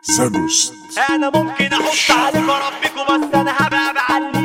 زانوست انا ممكن احط عليكم ربكم بس انا هبقى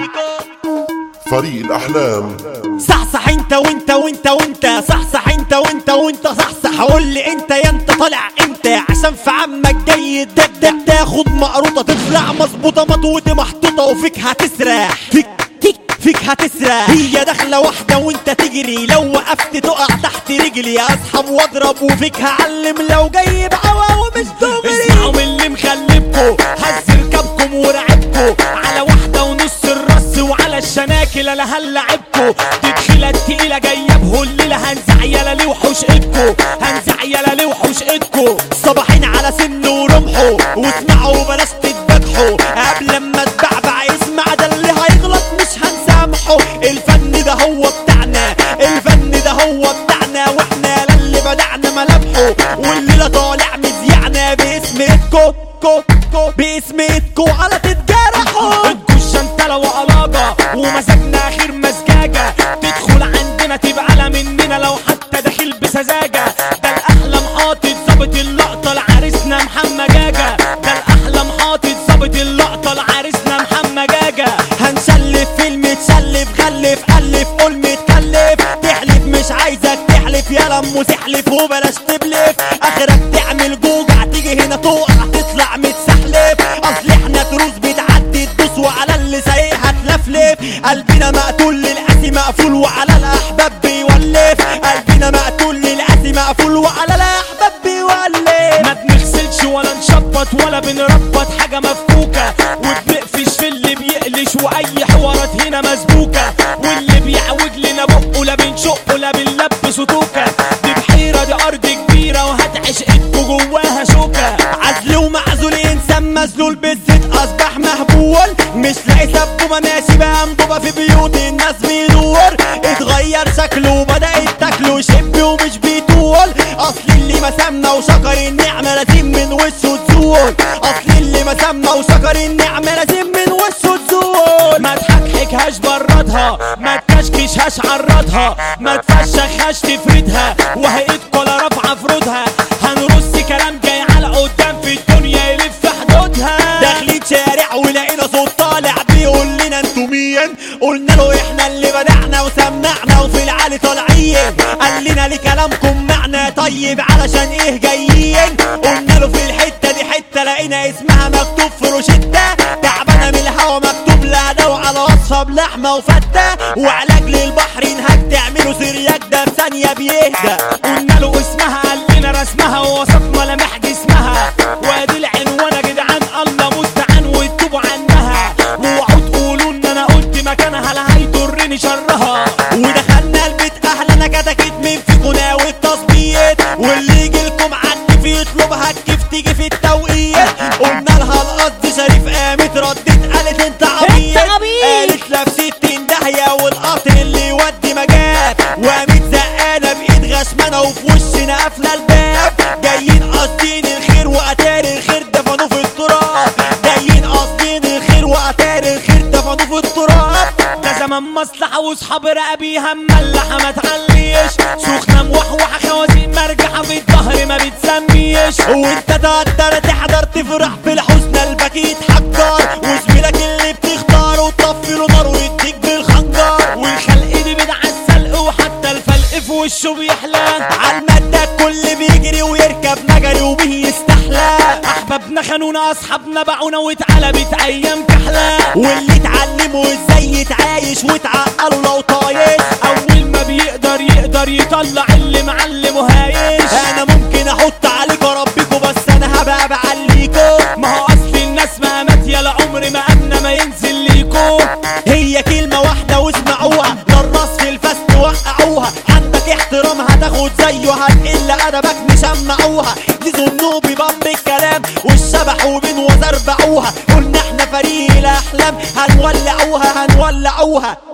بعليكم فريق الأحلام صحصح انت وانت وانت وانت صحصح انت وانت وانت صحصح قول لي انت يا انت طالع امتى عشان في عمك جاي تدك تاخد مقروطه تطلع مظبوطه مطوطه محطوطه وفيك هتسرح فيك فيك فيك هتسرح هي داخله واحده وانت تجري لو وقفت تقع تحت رجلي اسحب واضرب وفيك هعلم لو جاي بعوا ومش دغري اسمعوا من اللي مخلبكوا هز ركبكم ورعبكوا على واحده ونص الرص وعلى الشناكل انا هلعبكوا تدخيله تقيله جايه بهليله هنزع يلا ليه وحوش ايدكوا هنزع يلا ليه وحوش ايدكوا صباحين على سن ورمحوا واسمعوا بلاش تتبجحوا قبل ما تبعبع اسمع ده اللي هيغلط مش هنسامحه الفن ده هو بتاعنا الفن ده هو بتاعنا واحنا للي بدعنا ملامحه والليله طالع مذيعنا باسم ايدكو كو كو باسم ايدكو على تتجرحوا ادكوا الشنتله وقلاجه ومزاجنا اخير مزجاجه تدخل عندنا تبقى على مننا لو حتى داخل بسذاجه ده الاحلى محاطط ظابط اللقطه لعريسنا محمد جاجه ده الاحلى محاطط ظابط اللقطه لعريسنا محمد جاجه هنسلف فيلم تسلف خلف الف قول متكلف تحلف مش عايزك تحلف يا لمو تحلف وبلاش تبلف اخرك تعمل جوجع تيجي هنا تقع تطلع متسحلف اصل احنا تروس بتعدي تدوس وعلى اللي سايقها تلفلف قلبنا مقتول للقاسي مقفول وعلى الاحباب بيولف قلبنا مقتول للقاسي مقفول وعلى الاحباب بيولف ما بنغسلش ولا نشبط ولا بنربط حاجه مفكوكه وبنقفش في اللي بيقلش واي حوارات هنا مسبوكه واللي بيعوج لنا بقه لا بنشقه لا بنلبسه توكه دي بحيره دي ارض كبيره وهتعيش ايدكوا جواها شوكه عزل ومعزول انسان مذلول بالزيت اصبح مهبول مش لاقي سبوبه ماشي بقى انبوبه في بيوت الناس بيدور اتغير شكله وبدات تاكله شب ومش بيطول اصل اللي ما سمى وشكر النعمه لازم من وشه تزول اصل اللي ما سمى وشكر النعمه لازم من وشه تزول ما تحكحكهاش بردها ما تكشكشهاش عرضها ما تفشخهاش تفردها وهي ايدكوا لا رافعه فرودها هنرص كلام جاي على قدام في الدنيا يلف حدودها داخلين شارع ولقينا صوت طالع بيقول لنا انتوا مين قلنا له احنا اللي بدعنا وسمعنا وفي العالي طالعين قال لنا ليه كلامكم معنى طيب علشان ايه جايين قلنا له في الحته دي حته لقينا اسمها مكتوب في روشته تعبانه من الهوا مكتوب لها دواء على وصفه بلحمه وفته وعلاج للبحر انهاك تعملوا سرياك ده في ثانيه بيهدى قلنا له اسمها قال لنا رسمها ووصف ملامح جسمها وادي العنوان يا جدعان الله مستعان وتوبوا عنها واوعوا تقولوا ان انا قلت مكانها لا هيضرني شرها ودخلنا البيت اهلنا كتكت من فيكم ناوي التظبيط واللي يجي لكم عني في يطلبها الكيف تيجي في التوقيت قلنا لها القصد شريف قامت ردت قالت انت عبيط قالت لا في ستين داهيه والقطر اللي يودي مجال وقامت زقانه بايد غشمانه وفي وشنا قافله الباب جايين قاصدين الخير واتاري الخير دفنوه في التراب جايين قاصدين الخير واتاري الخير دفنوه في التراب ده زمان مصلحة وصحاب رقبيها مملحة ما تعليش سخنة موحوحة خوازيق مرجحة في الظهر ما بتسميش وانت تقدر تحضر تفرح بالحزن قلبك يتحجر وزميلك اللي بتختاره وتطفي له نار ويديك بالخنجر والخلق دي بدع السلق وحتى الفلق في وشه بيحلى عالمادة الكل بيجري ويركب نجري وبيه يستحلى احبابنا خانونا اصحابنا باعونا واتقلبت ايام كحلة واللي اتعلموا ازاي يتعايش واتعقلوا لو طايش اول ما بيقدر يقدر يطلع اللي معلمه هايش انا ممكن احط عليكم ربكم بس انا هبقى بعليكم ما هو اصل الناس ما مات يا عمر ما امنا ما ينزل ليكم هي كلمة واحدة واسمعوها للراس في الفاس توقعوها عندك احترام هتاخد زيه هتقل ادبك نسمعوها دي ذنوبي بمب الكلام والشبح وبين وزربعوها قلنا احنا فريق الاحلام هنولعوها هنولعوها